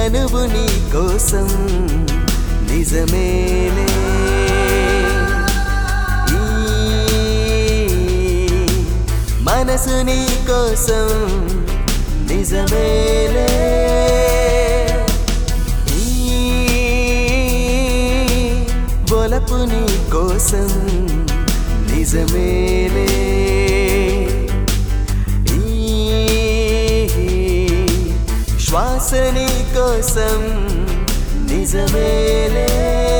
తనువు నీ కోసం నిజమేలే ఈ మనసు నీ కోసం నిజమేలే ఈ బొలపు నీ కోసం నిజమేలే ఈ శ్వాస నీ కోసం నిజమేలే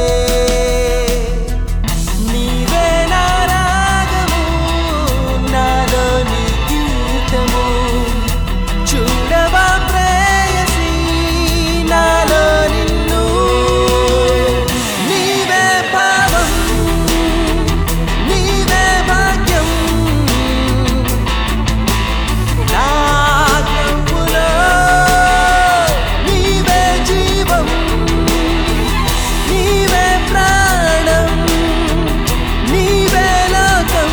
నీవే నా రాగము నాలో నీ గీతము చూడవా ప్రేయసి నాలో నిన్ను నీవే భావం నీవే భాగ్యం నా నవ్వులో నీవే జీవం నీవే ప్రాణం నీవే లోకం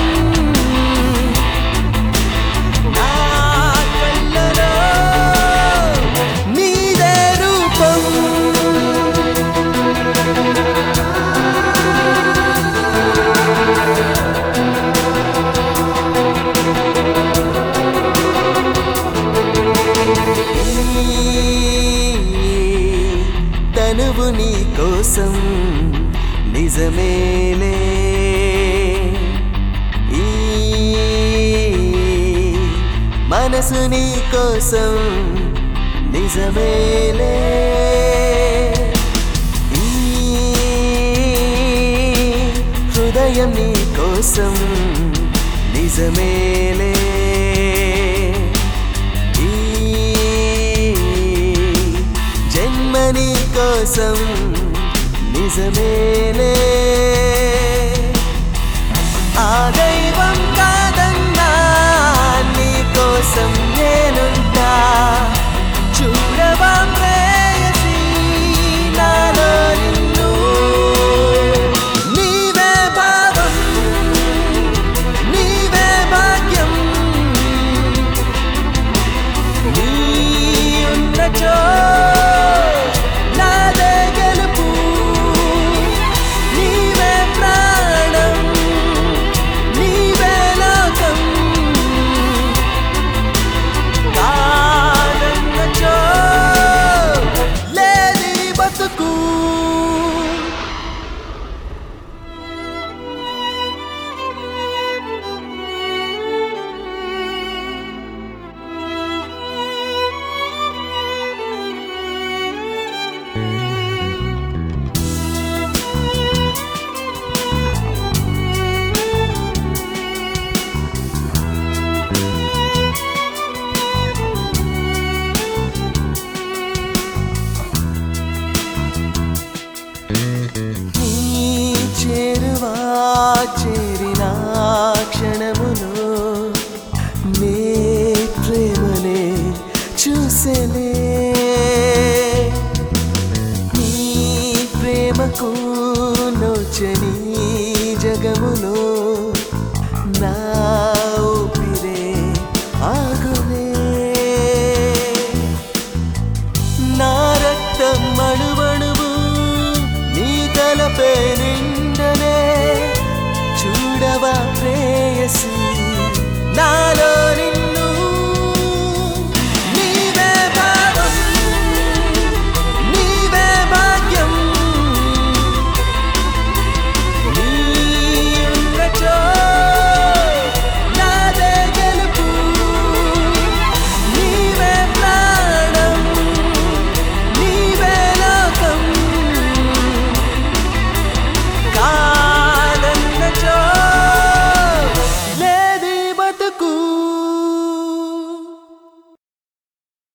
నా కళ్ళలో నీదే రూపం తనువు నీ కోసం నిజమేలే ఈ మనసు నీ కోసం నిజమేలే ఈ హృదయం నీ కోసం నిజమేలే ఈ జన్మని కోసం నిజమేలే ఆ దైవం కాదన్నా నీ కోసం నేనుంటా చూడవా ప్రేయసి నాలో నిన్ను నీవే భావం నీవే భాగ్యం నీ ఉన్నచో నాదే గెలుపు నీవే ప్రాణం నీవే లోకం కాదన్నచో లేది బతుకు నీ చేరువా చేరిన క్షణములో నే ప్రేమనే చూసెలే నీ ప్రేమకు నోచని జగములో నా ఊపిరే ఆగులే నా రక్తం అణువణువు నీ తలపే నిండనే చూడవా ప్రేయసి నా